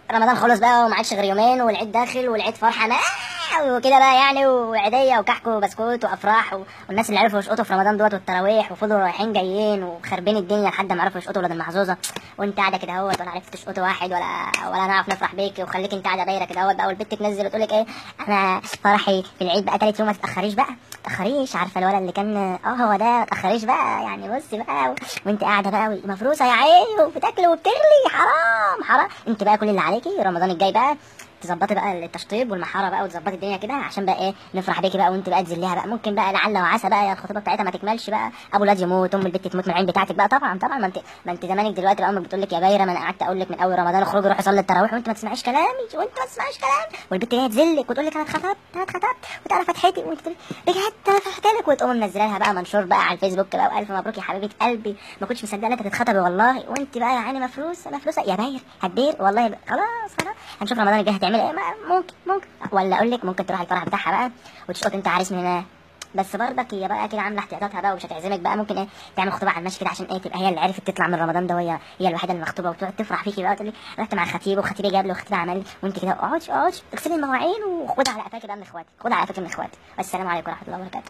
رمضان خلص بقى وما عادش غير يومين والعيد داخل والعيد فرحه ما وكده بقى يعني وعيديه وكحك وبسكوت وافراح و... والناس اللي عرفوا يشقطوا في رمضان دوت والتراويح وفضلوا رايحين جايين وخربين الدنيا لحد ما عرفوا يشقطوا ولاد المحظوظه وانت قاعده كده اهوت ولا عرفت تشقط واحد ولا ولا نعرف نفرح بيكي وخليك انت قاعده دايره كده اهوت بقى والبت تنزل وتقول لك ايه انا فرحي في العيد بقى تالت يوم ما تتاخريش بقى ما تتاخريش عارفه الولد اللي كان اه هو ده ما تتاخريش بقى يعني بصي بقى و... وانت قاعده بقى مفروسه يا عيني وبتاكلي وبتغلي حرام حرام انت بقى كل اللي عليكي رمضان الجاي بقى تظبطي بقى التشطيب والمحاره بقى وتظبطي الدنيا كده عشان بقى ايه نفرح بيكي بقى وانت بقى تذليها بقى ممكن بقى لعل وعسى بقى يا الخطوبه بتاعتها ما تكملش بقى ابو الواد يموت ام البت تموت من العين بتاعتك بقى طبعا طبعا ما انت ما انت زمانك دلوقتي بقى امك بتقول لك يا بايره ما انا قعدت اقول لك من اول رمضان اخرجي روحي صلي التراويح وانت ما تسمعيش كلامي وانت ما تسمعيش كلامي والبت جايه تذلك وتقول لك انا اتخطبت انا اتخطبت وتعالى فتحتي وانت تقول بجد انا فتحت لك وتقوم منزله لها بقى منشور بقى على الفيسبوك بقى والف مبروك يا حبيبه قلبي ما كنتش مصدقه انك تتخطبي والله وانت بقى يا عيني مفلوسه مفلوسه يا باير هتدير والله بقى. خلاص خلاص هنشوف رمضان الجاي هتعملي ايه ما- ممكن ممكن ولا اقول لك ممكن تروح الفرح بتاعها بقى وتشقط انت عريس من هنا بس برضك هي بقى كده عامله احتياطاتها بقى ومش هتعزمك بقى ممكن ايه تعمل خطوبه على المشي كده عشان ايه تبقى هي اللي عرفت تطلع من رمضان ده وهي هي الوحيده اللي مخطوبه وتقعد تفرح فيكي بقى وتقول لي رحت مع الخطيب وخطيبي جاب لي وخطيبي عمل لي وانت كده اقعدي اقعدي اغسلي المواعين وخدها على قفاكي بقى من اخواتك خدها على قفاكي من اخواتك والسلام عليكم ورحمه الله وبركاته